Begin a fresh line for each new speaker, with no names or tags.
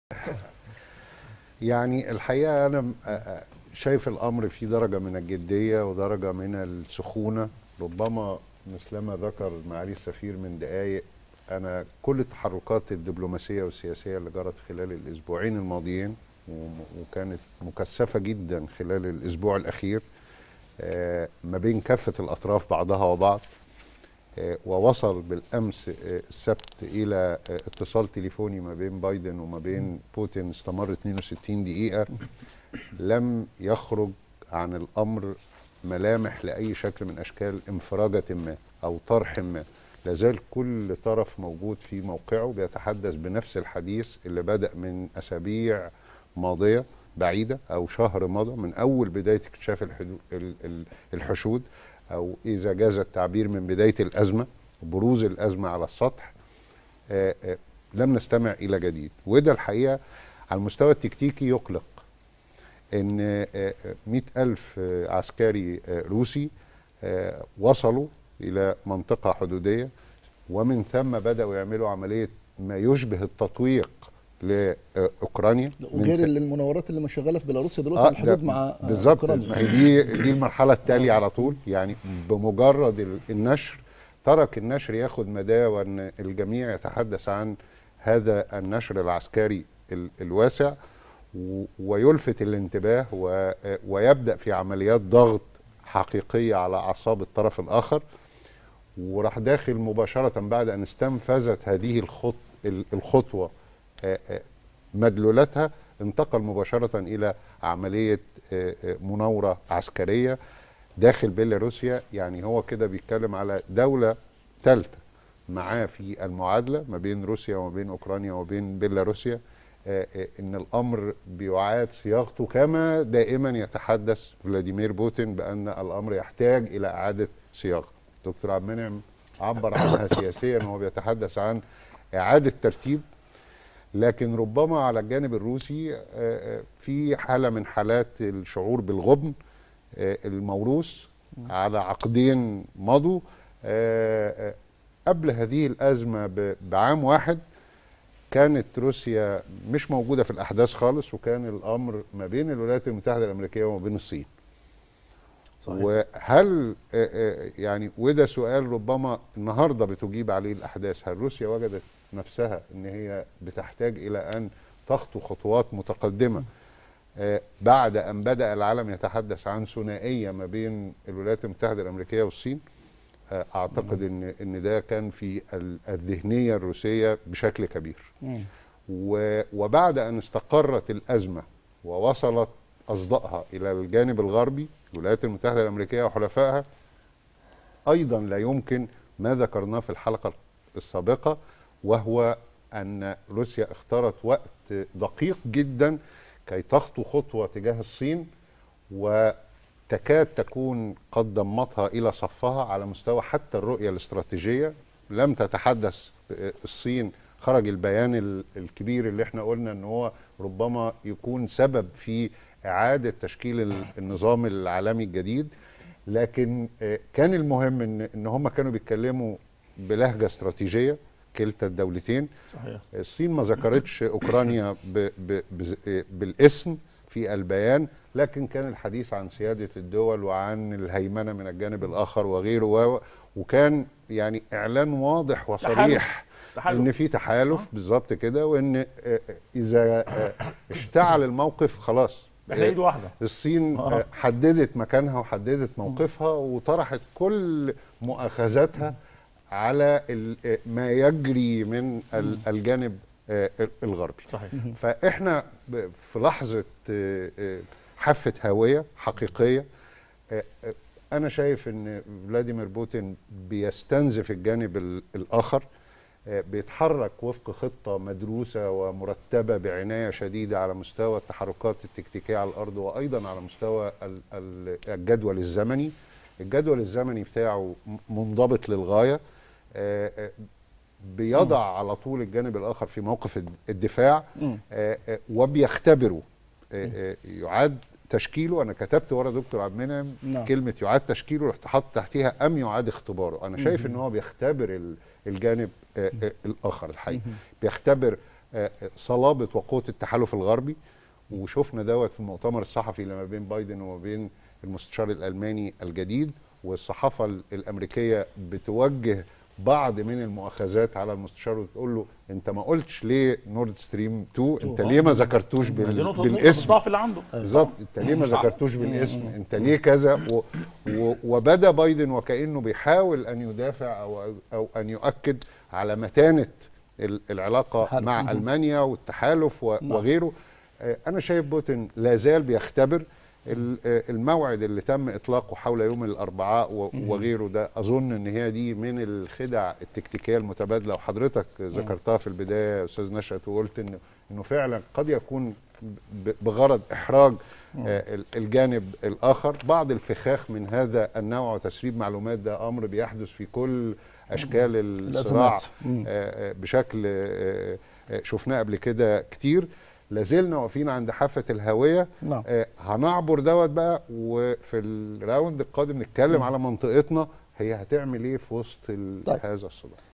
يعني الحقيقه انا م- آه، آه، شايف الامر في درجه من الجديه ودرجه من السخونه ربما مثلما ذكر معالي السفير من دقائق انا كل التحركات الدبلوماسيه والسياسيه اللي جرت خلال الاسبوعين الماضيين وم- وكانت مكثفه جدا خلال الاسبوع الاخير آه، ما بين كافه الاطراف بعضها وبعض آه، ووصل بالامس آه، السبت الى آه، اتصال تليفوني ما بين بايدن وما بين بوتين استمر 62 دقيقه لم يخرج عن الامر ملامح لاي شكل من اشكال انفراجه ما او طرح ما لازال كل طرف موجود في موقعه بيتحدث بنفس الحديث اللي بدا من اسابيع ماضيه بعيده او شهر مضى من اول بدايه اكتشاف الحدو- ال- ال- الحشود او اذا جاز التعبير من بدايه الازمه بروز الازمه على السطح آه، آه، لم نستمع الى جديد وده الحقيقه على المستوى التكتيكي يقلق ان آه، آه، مئة ألف آه، عسكري آه، روسي آه، وصلوا إلى منطقة حدودية ومن ثم بدأوا يعملوا عملية ما يشبه التطويق لأوكرانيا من
وغير
ث-
اللي المناورات اللي مشغله في بيلاروسيا دلوقتي على
ده
الحدود مع آه،
بالظبط
اوكرانيا
ما هي دي دي المرحله التاليه على طول يعني بمجرد ال- النشر ترك النشر ياخد مداه وان الجميع يتحدث عن هذا النشر العسكري ال- الواسع و- ويلفت الانتباه و- ويبدا في عمليات ضغط حقيقيه على اعصاب الطرف الاخر وراح داخل مباشره بعد ان استنفذت هذه الخط ال- الخطوه آه، آه، مدلولتها انتقل مباشره الى عمليه آه، آه، مناوره عسكريه داخل بيلاروسيا يعني هو كده بيتكلم على دوله ثالثه معاه في المعادله ما بين روسيا وما بين اوكرانيا وما بين بيلاروسيا آه، آه، ان الامر بيعاد صياغته كما دائما يتحدث فلاديمير بوتين بان الامر يحتاج الى اعاده صياغه دكتور عبد المنعم عبر عنها سياسيا وهو بيتحدث عن اعاده ترتيب لكن ربما على الجانب الروسي آه، آه، في حاله من حالات الشعور بالغبن آه، الموروث على عقدين مضوا آه، آه، قبل هذه الازمه ب- بعام واحد كانت روسيا مش موجوده في الاحداث خالص وكان الامر ما بين الولايات المتحده الامريكيه وما بين الصين
صحيح.
وهل آه، آه، يعني وده سؤال ربما النهارده بتجيب عليه الاحداث هل روسيا وجدت نفسها ان هي بتحتاج الى ان تخطو خطوات متقدمه آه، بعد ان بدا العالم يتحدث عن ثنائيه ما بين الولايات المتحده الامريكيه والصين آه، اعتقد ان ان ده كان في ال- الذهنيه الروسيه بشكل كبير
مم.
و- وبعد ان استقرت الازمه ووصلت اصدائها الى الجانب الغربي الولايات المتحده الامريكيه وحلفائها ايضا لا يمكن ما ذكرناه في الحلقه السابقه وهو ان روسيا اختارت وقت دقيق جدا كي تخطو خطوه تجاه الصين وتكاد تكون قد ضمتها الى صفها على مستوى حتى الرؤيه الاستراتيجيه لم تتحدث الصين خرج البيان ال- الكبير اللي احنا قلنا ان هو ربما يكون سبب في اعاده تشكيل ال- النظام العالمي الجديد لكن آه، كان المهم ان ان هم كانوا بيتكلموا بلهجه استراتيجيه كلتا الدولتين
صحيح
الصين ما ذكرتش اوكرانيا ب ب بز- آه، بالاسم في البيان لكن كان الحديث عن سياده الدول وعن الهيمنه من الجانب الاخر وغيره و- وكان يعني اعلان واضح وصريح
تحالف.
ان في تحالف بالظبط كده وان آه، آه، اذا آه، اشتعل الموقف خلاص
احنا ايد واحده
الصين
آه.
آه، حددت مكانها وحددت موقفها وطرحت كل مؤاخذاتها على ال- آه، ما يجري من ال- الجانب آه، الغربي
صحيح
فاحنا ب- في لحظه آه، آه، حافه هويه حقيقيه آه، آه، انا شايف ان فلاديمير بوتين بيستنزف الجانب ال- الاخر آه، بيتحرك وفق خطه مدروسه ومرتبه بعنايه شديده على مستوى التحركات التكتيكيه على الارض وايضا على مستوى ال- ال- الجدول الزمني الجدول الزمني بتاعه م- منضبط للغايه آه، آه، بيضع على طول الجانب الاخر في موقف الد- الدفاع
مم.
آه، آه، وبيختبره آه، آه، يعاد تشكيله انا كتبت ورا دكتور عبد المنعم
نعم.
كلمه يعاد تشكيله رحت حاطط تحتيها ام يعاد اختباره انا شايف ان هو بيختبر ال- الجانب آه، آه، الاخر الحقيقي بيختبر آه، صلابه وقوه التحالف الغربي وشفنا دوت في المؤتمر الصحفي اللي ما بين بايدن وما بين المستشار الالماني الجديد والصحافه ال- الامريكيه بتوجه بعض من المؤاخذات على المستشار وتقول له انت ما قلتش ليه نورد ستريم 2 انت ليه ما ذكرتوش
دي
بال...
نقطه نقطة
بالاسم
الضعف اللي عنده
بالظبط انت ليه ما ذكرتوش بالاسم انت ليه كذا و... و... وبدا بايدن وكانه بيحاول ان يدافع او او ان يؤكد على متانه ال- العلاقه
التحالف.
مع
مهم.
المانيا والتحالف و...
نعم.
وغيره آه، انا شايف بوتين لا زال بيختبر ال- آه، الموعد اللي تم اطلاقه حول يوم الاربعاء و- وغيره ده اظن ان هي دي من الخدع التكتيكيه المتبادله وحضرتك ذكرتها في البدايه يا استاذ نشأت وقلت انه انه فعلا قد يكون ب- بغرض احراج آه، ال- الجانب الاخر بعض الفخاخ من هذا النوع وتسريب معلومات ده امر بيحدث في كل اشكال الصراع
الأزمات. مم.
آه، آه، بشكل آه، آه، شفناه قبل كده كتير لازلنا واقفين عند حافه الهويه
نعم.
آه، هنعبر دوت بقى وفي الراوند القادم نتكلم على منطقتنا هي هتعمل ايه في وسط ال-
طيب.
هذا الصدام